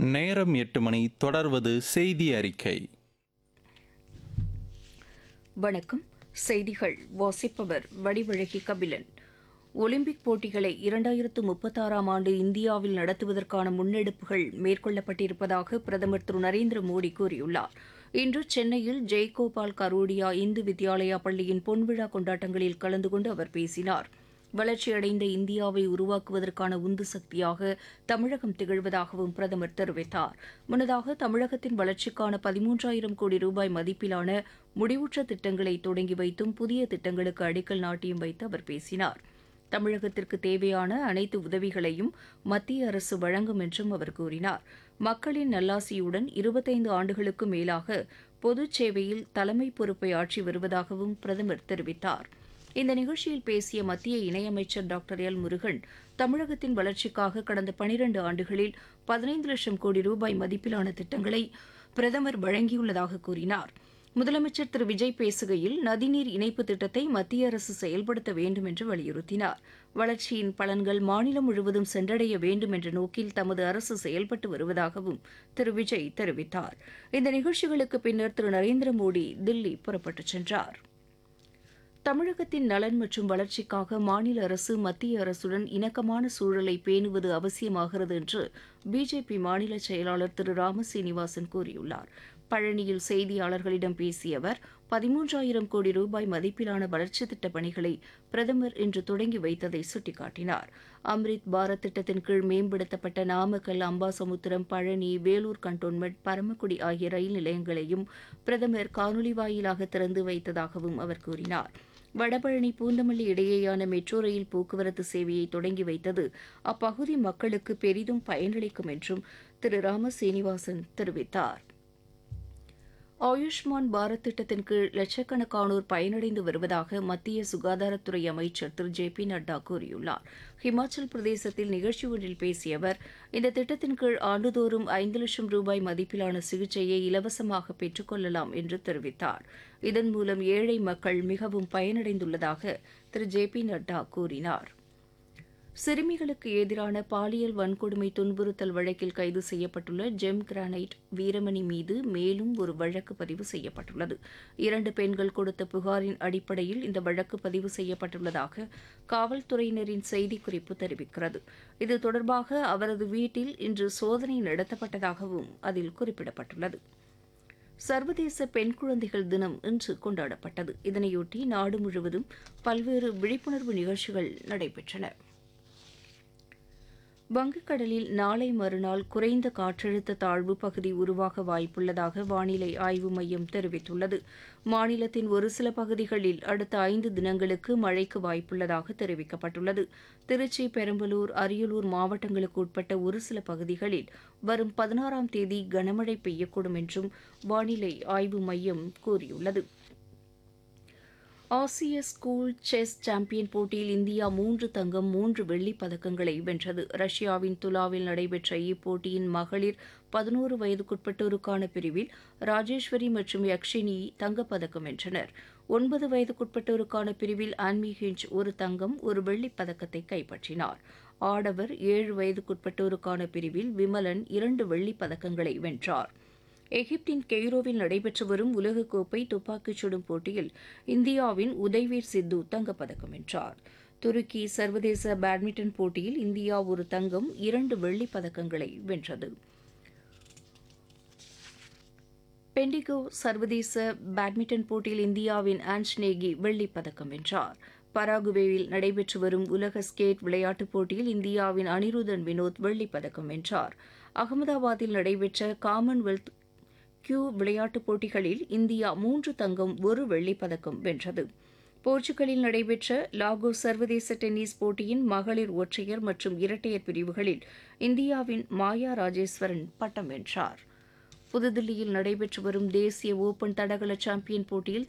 நேரம் எட்டு மணி தொடர்வது செய்தி அறிக்கை வணக்கம் செய்திகள் வாசிப்பவர் வடிவழகி கபிலன் ஒலிம்பிக் போட்டிகளை இரண்டாயிரத்து முப்பத்தாறாம் ஆண்டு இந்தியாவில் நடத்துவதற்கான முன்னெடுப்புகள் மேற்கொள்ளப்பட்டிருப்பதாக பிரதமர் திரு நரேந்திர மோடி கூறியுள்ளார் இன்று சென்னையில் ஜெய்கோபால் கரோடியா இந்து வித்யாலயா பள்ளியின் பொன்விழா கொண்டாட்டங்களில் கலந்து கொண்டு அவர் பேசினார் வளர்ச்சியடைந்த இந்தியாவை உருவாக்குவதற்கான உந்து சக்தியாக தமிழகம் திகழ்வதாகவும் பிரதமர் தெரிவித்தார் முன்னதாக தமிழகத்தின் வளர்ச்சிக்கான பதிமூன்றாயிரம் கோடி ரூபாய் மதிப்பிலான முடிவுற்ற திட்டங்களை தொடங்கி வைத்தும் புதிய திட்டங்களுக்கு அடிக்கல் நாட்டியும் வைத்து அவர் பேசினார் தமிழகத்திற்கு தேவையான அனைத்து உதவிகளையும் மத்திய அரசு வழங்கும் என்றும் அவர் கூறினார் மக்களின் நல்லாசியுடன் இருபத்தைந்து ஆண்டுகளுக்கு மேலாக பொதுச் சேவையில் தலைமை பொறுப்பை ஆற்றி வருவதாகவும் பிரதமர் தெரிவித்தார் இந்த நிகழ்ச்சியில் பேசிய மத்திய இணையமைச்சர் டாக்டர் எல் முருகன் தமிழகத்தின் வளர்ச்சிக்காக கடந்த பனிரண்டு ஆண்டுகளில் பதினைந்து லட்சம் கோடி ரூபாய் மதிப்பிலான திட்டங்களை பிரதமர் வழங்கியுள்ளதாக கூறினார் முதலமைச்சர் திரு விஜய் பேசுகையில் நதிநீர் இணைப்பு திட்டத்தை மத்திய அரசு செயல்படுத்த வேண்டும் என்று வலியுறுத்தினார் வளர்ச்சியின் பலன்கள் மாநிலம் முழுவதும் சென்றடைய வேண்டும் என்ற நோக்கில் தமது அரசு செயல்பட்டு வருவதாகவும் திரு விஜய் தெரிவித்தார் இந்த நிகழ்ச்சிகளுக்கு பின்னர் திரு நரேந்திர மோடி தில்லி புறப்பட்டுச் சென்றார் தமிழகத்தின் நலன் மற்றும் வளர்ச்சிக்காக மாநில அரசு மத்திய அரசுடன் இணக்கமான சூழலை பேணுவது அவசியமாகிறது என்று பிஜேபி மாநில செயலாளர் திரு ராமசீனிவாசன் கூறியுள்ளார் பழனியில் செய்தியாளர்களிடம் பேசிய அவர் பதிமூன்றாயிரம் கோடி ரூபாய் மதிப்பிலான வளர்ச்சித் திட்டப் பணிகளை பிரதமர் இன்று தொடங்கி வைத்ததை சுட்டிக்காட்டினார் அம்ரித் பாரத் திட்டத்தின் கீழ் மேம்படுத்தப்பட்ட நாமக்கல் அம்பாசமுத்திரம் பழனி வேலூர் கண்டோன்மெண்ட் பரமக்குடி ஆகிய ரயில் நிலையங்களையும் பிரதமர் காணொலி வாயிலாக திறந்து வைத்ததாகவும் அவர் கூறினார் வடபழனி பூந்தமல்லி இடையேயான மெட்ரோ ரயில் போக்குவரத்து சேவையை தொடங்கி வைத்தது அப்பகுதி மக்களுக்கு பெரிதும் பயனளிக்கும் என்றும் திரு ராம சீனிவாசன் தெரிவித்தார் ஆயுஷ்மான் பாரத் திட்டத்தின் கீழ் லட்சக்கணக்கானோர் பயனடைந்து வருவதாக மத்திய சுகாதாரத்துறை அமைச்சர் திரு ஜே பி நட்டா கூறியுள்ளார் ஹிமாச்சல் பிரதேசத்தில் நிகழ்ச்சி ஒன்றில் பேசிய அவர் இந்த திட்டத்தின் கீழ் ஆண்டுதோறும் ஐந்து லட்சம் ரூபாய் மதிப்பிலான சிகிச்சையை இலவசமாக பெற்றுக்கொள்ளலாம் என்று தெரிவித்தார் இதன் மூலம் ஏழை மக்கள் மிகவும் பயனடைந்துள்ளதாக திரு ஜே பி நட்டா கூறினார் சிறுமிகளுக்கு எதிரான பாலியல் வன்கொடுமை துன்புறுத்தல் வழக்கில் கைது செய்யப்பட்டுள்ள ஜெம் கிரானைட் வீரமணி மீது மேலும் ஒரு வழக்கு பதிவு செய்யப்பட்டுள்ளது இரண்டு பெண்கள் கொடுத்த புகாரின் அடிப்படையில் இந்த வழக்கு பதிவு செய்யப்பட்டுள்ளதாக காவல்துறையினரின் செய்திக்குறிப்பு தெரிவிக்கிறது இது தொடர்பாக அவரது வீட்டில் இன்று சோதனை நடத்தப்பட்டதாகவும் அதில் குறிப்பிடப்பட்டுள்ளது சர்வதேச பெண் குழந்தைகள் தினம் இன்று கொண்டாடப்பட்டது இதனையொட்டி நாடு முழுவதும் பல்வேறு விழிப்புணர்வு நிகழ்ச்சிகள் நடைபெற்றன வங்கக்கடலில் நாளை மறுநாள் குறைந்த காற்றழுத்த தாழ்வு பகுதி உருவாக வாய்ப்புள்ளதாக வானிலை ஆய்வு மையம் தெரிவித்துள்ளது மாநிலத்தின் ஒரு சில பகுதிகளில் அடுத்த ஐந்து தினங்களுக்கு மழைக்கு வாய்ப்புள்ளதாக தெரிவிக்கப்பட்டுள்ளது திருச்சி பெரம்பலூர் அரியலூர் மாவட்டங்களுக்கு உட்பட்ட ஒரு சில பகுதிகளில் வரும் பதினாறாம் தேதி கனமழை பெய்யக்கூடும் என்றும் வானிலை ஆய்வு மையம் கூறியுள்ளது ஆசிய ஸ்கூல் செஸ் சாம்பியன் போட்டியில் இந்தியா மூன்று தங்கம் மூன்று வெள்ளிப் பதக்கங்களை வென்றது ரஷ்யாவின் துலாவில் நடைபெற்ற இப்போட்டியின் மகளிர் பதினோரு வயதுக்குட்பட்டோருக்கான பிரிவில் ராஜேஸ்வரி மற்றும் யக்ஷினி தங்கப்பதக்கம் வென்றனர் ஒன்பது வயதுக்குட்பட்டோருக்கான பிரிவில் ஆன்மி ஹிஞ்ச் ஒரு தங்கம் ஒரு வெள்ளிப் பதக்கத்தை கைப்பற்றினார் ஆடவர் ஏழு வயதுக்குட்பட்டோருக்கான பிரிவில் விமலன் இரண்டு வெள்ளிப் பதக்கங்களை வென்றார் எகிப்தின் கெய்ரோவில் நடைபெற்று வரும் உலகக்கோப்பை துப்பாக்கிச் சுடும் போட்டியில் இந்தியாவின் உதய்வீர் சித்து தங்கப்பதக்கம் வென்றார் துருக்கி சர்வதேச பேட்மிண்டன் போட்டியில் இந்தியா ஒரு தங்கம் இரண்டு வெள்ளிப் பதக்கங்களை வென்றது பெண்டிகோ சர்வதேச பேட்மிண்டன் போட்டியில் இந்தியாவின் ஆன்ஸ்நேகி வெள்ளிப் பதக்கம் வென்றார் பராகுவேவில் நடைபெற்று வரும் உலக ஸ்கேட் விளையாட்டுப் போட்டியில் இந்தியாவின் அனிருதன் வினோத் வெள்ளிப் பதக்கம் வென்றார் அகமதாபாத்தில் நடைபெற்ற காமன்வெல்த் கியூ விளையாட்டுப் போட்டிகளில் இந்தியா மூன்று தங்கம் ஒரு வெள்ளிப் பதக்கம் வென்றது போர்ச்சுகலில் நடைபெற்ற லாகோஸ் சர்வதேச டென்னிஸ் போட்டியின் மகளிர் ஒற்றையர் மற்றும் இரட்டையர் பிரிவுகளில் இந்தியாவின் மாயா ராஜேஸ்வரன் பட்டம் வென்றார் புதுதில்லியில் நடைபெற்று வரும் தேசிய ஓபன் தடகள சாம்பியன் போட்டியில்